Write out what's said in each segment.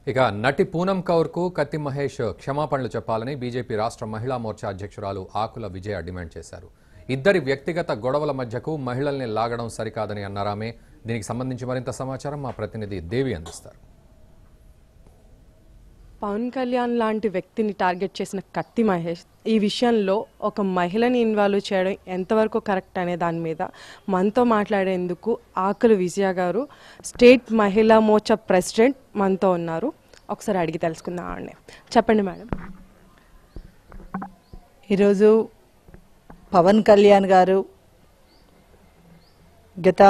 ఇక నటి పూనం కౌర్కు కత్తి మహేష్ క్షమాపణలు చెప్పాలని బీజేపీ రాష్ట్ర మహిళా మోర్చా అధ్యక్షురాలు ఆకుల విజయ డిమాండ్ చేశారు ఇద్దరి వ్యక్తిగత గొడవల మధ్యకు మహిళల్ని లాగడం సరికాదని అన్నారామే దీనికి సంబంధించి మరింత సమాచారం మా ప్రతినిధి దేవి అందిస్తారు పవన్ కళ్యాణ్ లాంటి వ్యక్తిని టార్గెట్ చేసిన కత్తి మహేష్ ఈ విషయంలో ఒక మహిళని ఇన్వాల్వ్ చేయడం ఎంతవరకు కరెక్ట్ అనే దాని మీద మనతో మాట్లాడేందుకు ఆకులు విజయ గారు స్టేట్ మహిళా మోర్చా ప్రెసిడెంట్ మనతో ఉన్నారు ఒకసారి అడిగి తెలుసుకుందాం అండి చెప్పండి మేడం ఈరోజు పవన్ కళ్యాణ్ గారు గత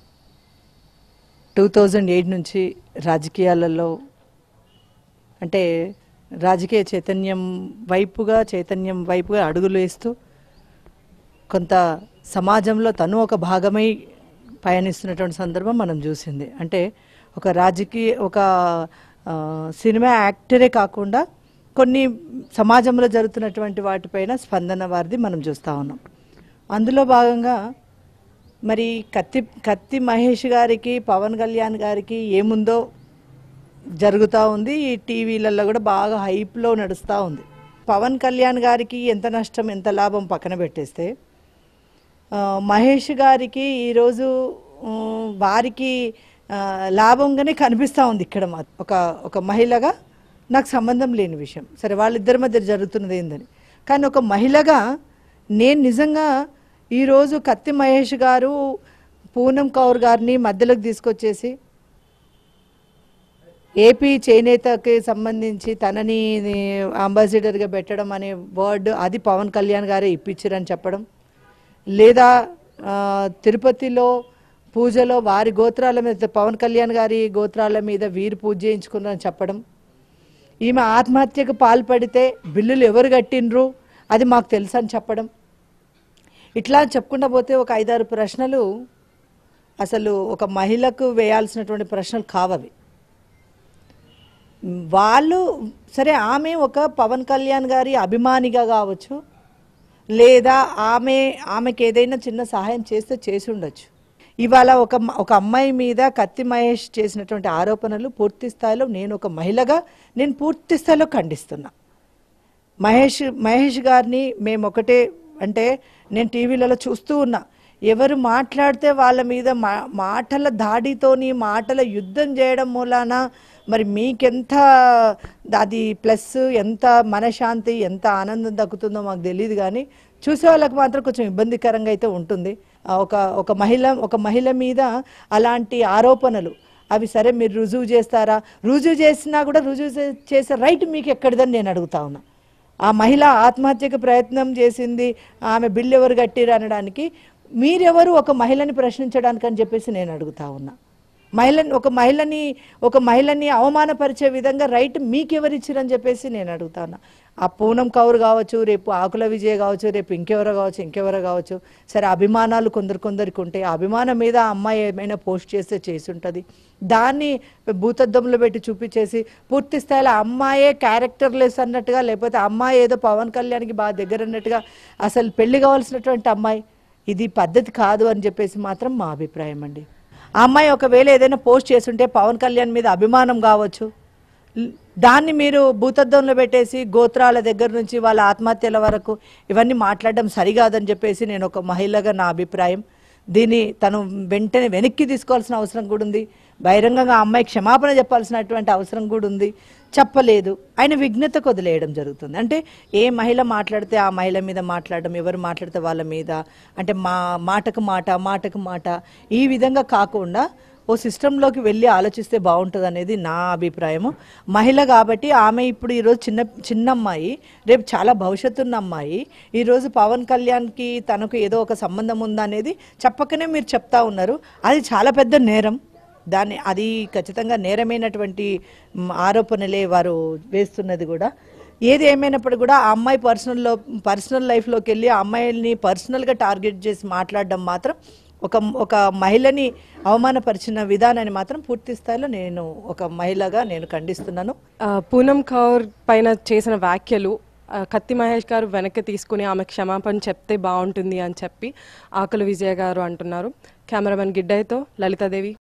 టూ థౌజండ్ ఎయిట్ నుంచి రాజకీయాలలో అంటే రాజకీయ చైతన్యం వైపుగా చైతన్యం వైపుగా అడుగులు వేస్తూ కొంత సమాజంలో తను ఒక భాగమై పయనిస్తున్నటువంటి సందర్భం మనం చూసింది అంటే ఒక రాజకీయ ఒక ఆ, సినిమా యాక్టరే కాకుండా కొన్ని సమాజంలో జరుగుతున్నటువంటి వాటిపైన స్పందన వారిది మనం చూస్తూ ఉన్నాం అందులో భాగంగా మరి కత్తి కత్తి మహేష్ గారికి పవన్ కళ్యాణ్ గారికి ఏముందో జరుగుతూ ఉంది ఈ టీవీలలో కూడా బాగా హైప్లో నడుస్తూ ఉంది పవన్ కళ్యాణ్ గారికి ఎంత నష్టం ఎంత లాభం పక్కన పెట్టేస్తే ఆ, మహేష్ గారికి ఈరోజు ఉమ్, వారికి ఆ, లాభంగానే కనిపిస్తూ ఉంది ఇక్కడ మా ఒక ఒక మహిళగా నాకు సంబంధం లేని విషయం సరే వాళ్ళిద్దరి మధ్య జరుగుతున్నది ఏందని కానీ ఒక మహిళగా నేను నిజంగా ఈరోజు కత్తి మహేష్ గారు పూనం కౌర్ గారిని మధ్యలోకి తీసుకొచ్చేసి ఏపీ చేనేతకి సంబంధించి తనని అంబాసిడర్గా పెట్టడం అనే వర్డ్ అది పవన్ కళ్యాణ్ గారే ఇప్పించారని చెప్పడం లేదా ఆ, తిరుపతిలో పూజలో వారి గోత్రాల మీద పవన్ కళ్యాణ్ గారి గోత్రాల మీద వీరు పూజ చేయించుకున్నారని చెప్పడం ఈమె ఆత్మహత్యకు పాల్పడితే బిల్లులు ఎవరు కట్టినరు అది మాకు తెలుసు అని చెప్పడం ఇట్లా చెప్పుకుంటా పోతే ఒక ఐదారు ప్రశ్నలు అసలు ఒక మహిళకు వేయాల్సినటువంటి ప్రశ్నలు కావవి వాళ్ళు సరే ఆమె ఒక పవన్ కళ్యాణ్ గారి అభిమానిగా కావచ్చు లేదా ఆమె ఆమెకి ఏదైనా చిన్న సహాయం చేస్తే చేసి ఉండొచ్చు ఇవాళ ఒక మ- ఒక అమ్మాయి మీద కత్తి మహేష్ చేసినటువంటి ఆరోపణలు పూర్తి స్థాయిలో నేను ఒక మహిళగా నేను పూర్తి స్థాయిలో ఖండిస్తున్నా మహేష్ మహేష్ గారిని మేము ఒకటే అంటే నేను టీవీలలో చూస్తూ ఉన్నా ఎవరు మాట్లాడితే వాళ్ళ మీద మా మాటల దాడితోని మాటల యుద్ధం చేయడం మూలాన మరి మీకెంత అది ప్లస్ ఎంత మనశ్శాంతి ఎంత ఆనందం దక్కుతుందో మాకు తెలియదు కానీ చూసే వాళ్ళకి మాత్రం కొంచెం ఇబ్బందికరంగా అయితే ఉంటుంది ఆ ఒక ఒక మహిళ ఒక మహిళ మీద అలాంటి ఆరోపణలు అవి సరే మీరు రుజువు చేస్తారా రుజువు చేసినా కూడా రుజువు చే- చేసే రైట్ మీకు ఎక్కడిదని నేను అడుగుతా ఉన్నా ఆ మహిళ ఆత్మహత్యకు ప్రయత్నం చేసింది ఆమె బిల్లు ఎవరు కట్టిరు అనడానికి మీరెవరు ఒక మహిళని ప్రశ్నించడానికి అని చెప్పేసి నేను అడుగుతా ఉన్నా మహిళని ఒక మహిళని ఒక మహిళని అవమానపరిచే విధంగా రైట్ మీకెవరు ఇచ్చిరని చెప్పేసి నేను అడుగుతాను ఆ పూనం కౌరు కావచ్చు రేపు ఆకుల విజయ కావచ్చు రేపు ఇంకెవరో కావచ్చు ఇంకెవరో కావచ్చు సరే అభిమానాలు కొందరు కొందరికి ఉంటాయి ఆ అభిమానం మీద ఆ అమ్మాయి ఏమైనా పోస్ట్ చేస్తే చేసి ఉంటుంది దాన్ని భూతద్దంలో పెట్టి చూపించేసి పూర్తి స్థాయిలో ఆ అమ్మాయే క్యారెక్టర్లెస్ అన్నట్టుగా లేకపోతే ఆ అమ్మాయి ఏదో పవన్ కళ్యాణ్కి బాగా దగ్గర అన్నట్టుగా అసలు పెళ్లి కావాల్సినటువంటి అమ్మాయి ఇది పద్ధతి కాదు అని చెప్పేసి మాత్రం మా అభిప్రాయం అండి ఆ అమ్మాయి ఒకవేళ ఏదైనా పోస్ట్ చేస్తుంటే పవన్ కళ్యాణ్ మీద అభిమానం కావచ్చు ల్- దాన్ని మీరు భూతద్దంలో పెట్టేసి గోత్రాల దగ్గర నుంచి వాళ్ళ ఆత్మహత్యల వరకు ఇవన్నీ మాట్లాడడం సరికాదని చెప్పేసి నేను ఒక మహిళగా నా అభిప్రాయం దీన్ని తను వెంటనే వెనక్కి తీసుకోవాల్సిన అవసరం కూడా ఉంది బహిరంగంగా ఆ అమ్మాయి క్షమాపణ చెప్పాల్సినటువంటి అవసరం కూడా ఉంది చెప్పలేదు ఆయన విఘ్నతకు వదిలేయడం జరుగుతుంది అంటే ఏ మహిళ మాట్లాడితే ఆ మహిళ మీద మాట్లాడడం ఎవరు మాట్లాడితే వాళ్ళ మీద అంటే మా మాటకు మాట మాటకు మాట ఈ విధంగా కాకుండా ఓ సిస్టంలోకి వెళ్ళి ఆలోచిస్తే బాగుంటుంది అనేది నా అభిప్రాయము మహిళ కాబట్టి ఆమె ఇప్పుడు ఈరోజు చిన్న చిన్న అమ్మాయి రేపు చాలా భవిష్యత్తు ఉన్న అమ్మాయి ఈరోజు పవన్ కళ్యాణ్కి తనకు ఏదో ఒక సంబంధం ఉందా అనేది చెప్పకనే మీరు చెప్తా ఉన్నారు అది చాలా పెద్ద నేరం దాన్ని అది ఖచ్చితంగా నేరమైనటువంటి మ్, ఆరోపణలే వారు వేస్తున్నది కూడా ఏది ఏమైనప్పుడు కూడా ఆ అమ్మాయి పర్సనల్లో పర్సనల్ లైఫ్లోకి వెళ్ళి ఆ అమ్మాయిల్ని పర్సనల్గా టార్గెట్ చేసి మాట్లాడడం మాత్రం ఒక ఒక మహిళని అవమానపరిచిన విధానాన్ని మాత్రం పూర్తి స్థాయిలో నేను ఒక మహిళగా నేను ఖండిస్తున్నాను ఆ, పూనం కౌర్ పైన చేసిన వ్యాఖ్యలు ఆ, కత్తి మహేష్ గారు వెనక్కి తీసుకుని ఆమె క్షమాపణ చెప్తే బాగుంటుంది అని చెప్పి ఆకుల విజయ గారు అంటున్నారు కెమెరామెన్ గిడ్డయ్యతో లలితాదేవి